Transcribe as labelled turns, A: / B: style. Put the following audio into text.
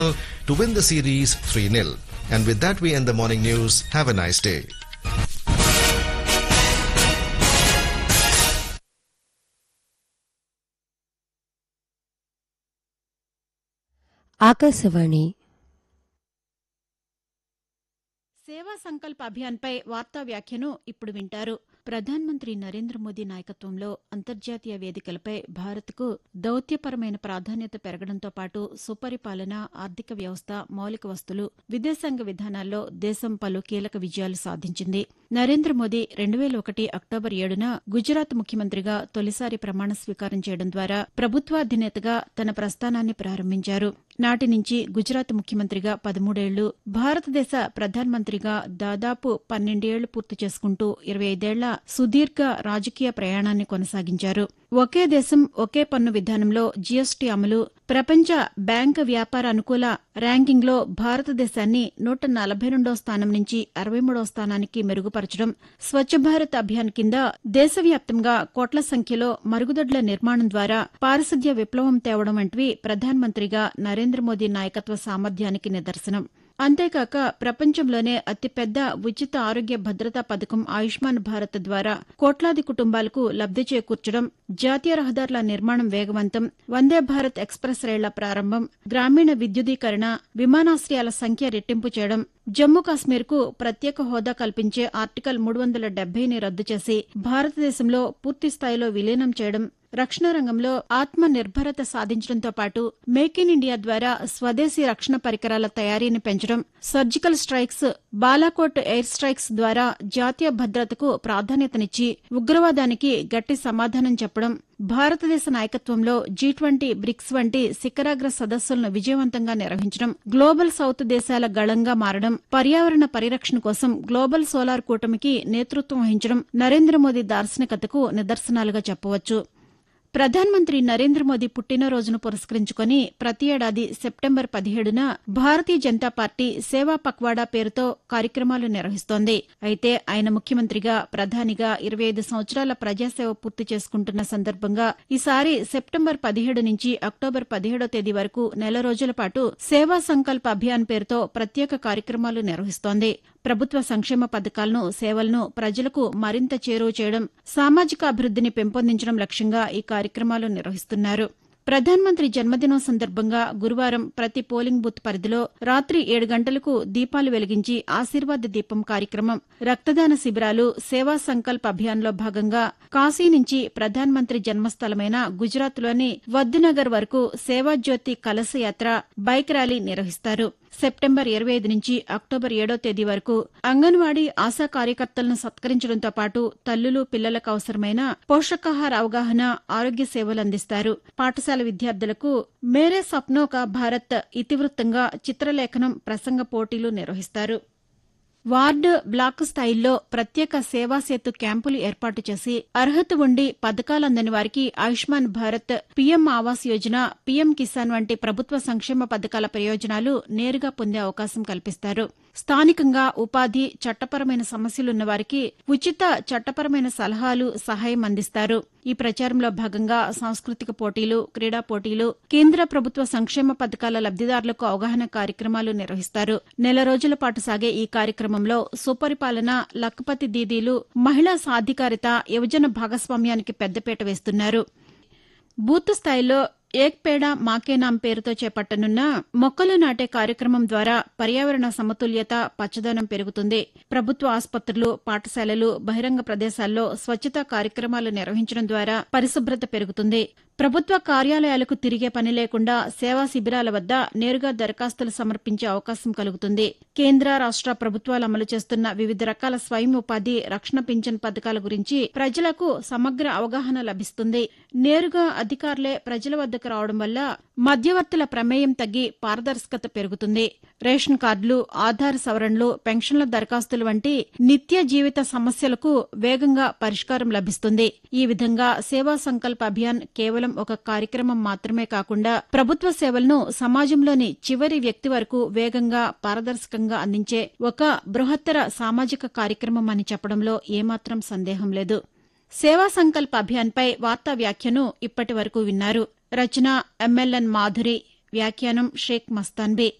A: to win the series 3-0. And with that, we end the morning news. Have a nice day.
B: Akashvani
C: సేవా సంకల్ప అభియాన్పై వార్తా వ్యాఖ్యను ఇప్పుడు వింటారు ప్రధానమంత్రి నరేంద్ర మోదీ నాయకత్వంలో అంతర్జాతీయ వేదికలపై భారత్కు దౌత్యపరమైన ప్రాధాన్యత పెరగడంతో పాటు సుపరిపాలన ఆర్థిక వ్యవస్థ మౌలిక వస్తులు విదేశాంగ విధానాల్లో దేశం పలు కీలక విజయాలు సాధించింది నరేంద్ర మోదీ రెండు వేల ఒకటి అక్టోబర్ ఏడున గుజరాత్ ముఖ్యమంత్రిగా తొలిసారి ప్రమాణ స్వీకారం చేయడం ద్వారా ప్రభుత్వాధినేతగా తన ప్రస్థానాన్ని ప్రారంభించారు నాటి నుంచి గుజరాత్ ముఖ్యమంత్రిగా పదమూడేళ్లు భారతదేశ ప్రధానమంత్రిగా దాదాపు పన్నెండేళ్లు పూర్తి చేసుకుంటూ ఇరవై ఐదేళ్ల సుదీర్ఘ రాజకీయ ప్రయాణాన్ని కొనసాగించారు ఒకే దేశం ఒకే పన్ను విధానంలో జీఎస్టీ అమలు ప్రపంచ బ్యాంక్ వ్యాపార అనుకూల ర్యాంకింగ్లో భారతదేశాన్ని నూట నలభై రెండో స్థానం నుంచి అరవై మూడో స్థానానికి మెరుగుపరచడం స్వచ్ఛ భారత్ అభియాన్ కింద దేశవ్యాప్తంగా కోట్ల సంఖ్యలో మరుగుదొడ్ల నిర్మాణం ద్వారా పారిశుద్ధ్య విప్లవం తేవడం వంటివి ప్రధానమంత్రిగా నరేంద్ర మోదీ నాయకత్వ సామర్థ్యానికి నిదర్శనం అంతేకాక ప్రపంచంలోనే అతిపెద్ద ఉచిత ఆరోగ్య భద్రతా పథకం ఆయుష్మాన్ భారత్ ద్వారా కోట్లాది కుటుంబాలకు లబ్ది చేకూర్చడం జాతీయ రహదారుల నిర్మాణం వేగవంతం వందే భారత్ ఎక్స్ప్రెస్ రైళ్ల ప్రారంభం గ్రామీణ విద్యుదీకరణ విమానాశ్రయాల సంఖ్య రెట్టింపు చేయడం జమ్మూ కాశ్మీర్కు ప్రత్యేక హోదా కల్పించే ఆర్టికల్ మూడు వందల డెబ్బైని రద్దు చేసి భారతదేశంలో పూర్తి స్థాయిలో విలీనం చేయడం రక్షణ రంగంలో ఆత్మ నిర్భరత సాధించడంతో పాటు మేక్ ఇన్ ఇండియా ద్వారా స్వదేశీ రక్షణ పరికరాల తయారీని పెంచడం surgical strikes Balakot air strikes ద్వారా జాతీయ భద్రతకు ప్రాధాన్యతనిచ్చి ఉగ్రవాదానికి గట్టి సమాధానం చెప్పడం భారతదేశ నాయకత్వంలో జీ ట్వంటీ బ్రిక్స్ వంటి శిఖరాగ్ర సదస్సులను విజయవంతంగా నిర్వహించడం గ్లోబల్ సౌత్ దేశాల గళంగా మారడం పర్యావరణ పరిరక్షణ కోసం గ్లోబల్ సోలార్ కూటమికి నేతృత్వం వహించడం నరేంద్ర మోదీ దార్శనికతకు నిదర్శనాలుగా చెప్పవచ్చు ప్రధానమంత్రి నరేంద్ర మోదీ పుట్టినరోజును పురస్కరించుకుని ప్రతి ఏడాది సెప్టెంబర్ పదిహేడున భారతీయ జనతా పార్టీ సేవా పక్వాడా పేరుతో కార్యక్రమాలు నిర్వహిస్తోంది అయితే ఆయన ముఖ్యమంత్రిగా ప్రధానిగా ఇరవై ఐదు సంవత్సరాల ప్రజాసేవ పూర్తి చేసుకుంటున్న సందర్భంగా ఈసారి సెప్టెంబర్ పదిహేడు నుంచి అక్టోబర్ పదిహేడో తేదీ వరకు నెల రోజుల పాటు సేవా సంకల్ప అభియాన్ పేరుతో ప్రత్యేక కార్యక్రమాలు నిర్వహిస్తోంది ప్రభుత్వ సంక్షేమ పథకాలను సేవలను ప్రజలకు మరింత చేరువ చేయడం సామాజిక అభివృద్దిని పెంపొందించడం లక్ష్యంగా ఈ కార్యక్రమాలు నిర్వహిస్తున్నారు ప్రధానమంత్రి జన్మదినం సందర్భంగా గురువారం ప్రతి పోలింగ్ బూత్ పరిధిలో రాత్రి ఏడు గంటలకు దీపాలు వెలిగించి ఆశీర్వాద దీపం కార్యక్రమం రక్తదాన శిబిరాలు సేవా సంకల్ప్ అభియాన్లో భాగంగా కాశీ నుంచి ప్రధానమంత్రి జన్మస్థలమైన గుజరాత్లోని వద్దునగర్ వరకు సేవాజ్యోతి కలశ యాత్ర బైక్ ర్యాలీ నిర్వహిస్తారు సెప్టెంబర్ ఇరవై ఐదు నుంచి అక్టోబర్ ఏడో తేదీ వరకు అంగన్వాడీ ఆశా కార్యకర్తలను సత్కరించడంతో పాటు తల్లులు పిల్లలకు అవసరమైన పోషకాహార అవగాహన ఆరోగ్య సేవలు అందిస్తారు పాఠశాల విద్యార్థులకు మేరే సప్నో కా భారత్ ఇతివృత్తంగా చిత్రలేఖనం ప్రసంగ పోటీలు నిర్వహిస్తారు వార్డు బ్లాక్ స్థాయిల్లో ప్రత్యేక సేవా సేతు క్యాంపులు ఏర్పాటు చేసి అర్హత ఉండి పథకాలందని వారికి ఆయుష్మాన్ భారత్ పీఎం ఆవాస్ యోజన పీఎం కిసాన్ వంటి ప్రభుత్వ సంక్షేమ పథకాల ప్రయోజనాలు నేరుగా పొందే అవకాశం కల్పిస్తారు స్థానికంగా ఉపాధి చట్టపరమైన సమస్యలున్న వారికి ఉచిత చట్టపరమైన సలహాలు సహాయం అందిస్తారు ఈ ప్రచారంలో భాగంగా సాంస్కృతిక పోటీలు క్రీడా పోటీలు కేంద్ర ప్రభుత్వ సంక్షేమ పథకాల లబ్దిదారులకు అవగాహన కార్యక్రమాలు నిర్వహిస్తారు నెల రోజుల పాటు సాగే ఈ కార్యక్రమంలో సుపరిపాలన లక్పతి దీదీలు మహిళా సాధికారిత యువజన భాగస్వామ్యానికి పెద్దపీట వేస్తున్నారు బూత్ స్థాయిలో ఏక్ పేడ మాకే నామ్ పేరుతో చేపట్టనున్న మొక్కలు నాటే కార్యక్రమం ద్వారా పర్యావరణ సమతుల్యత పచ్చదనం పెరుగుతుంది ప్రభుత్వ ఆసుపత్రులు పాఠశాలలు బహిరంగ ప్రదేశాల్లో స్వచ్ఛతా కార్యక్రమాలు నిర్వహించడం ద్వారా పరిశుభ్రత పెరుగుతుంది ప్రభుత్వ కార్యాలయాలకు తిరిగే పని లేకుండా సేవా శిబిరాల వద్ద నేరుగా దరఖాస్తులు సమర్పించే అవకాశం కలుగుతుంది కేంద్ర రాష్ట ప్రభుత్వాలు అమలు చేస్తున్న వివిధ రకాల స్వయం ఉపాధి రక్షణ పింఛన్ పథకాల గురించి ప్రజలకు సమగ్ర అవగాహన లభిస్తుంది నేరుగా అధికారులే ప్రజల వద్దకు రావడం వల్ల మధ్యవర్తుల ప్రమేయం తగ్గి పారదర్శకత పెరుగుతుంది రేషన్ కార్డులు ఆధార్ సవరణలు పెన్షన్ల దరఖాస్తులు వంటి నిత్య జీవిత సమస్యలకు వేగంగా పరిష్కారం లభిస్తుంది ఈ విధంగా సేవా సంకల్ప అభియాన్ కేవలం ఒక కార్యక్రమం మాత్రమే కాకుండా ప్రభుత్వ సేవలను సమాజంలోని చివరి వ్యక్తి వరకు వేగంగా పారదర్శకంగా అందించే ఒక బృహత్తర సామాజిక కార్యక్రమం అని చెప్పడంలో ఏమాత్రం సందేహం లేదు సేవా సంకల్ప అభియాన్పై వార్తా వ్యాఖ్యను ఇప్పటి వరకు విన్నారు రచన ఎంఎల్ఎన్ మాధురి వ్యాఖ్యానం షేక్ మస్తాన్బే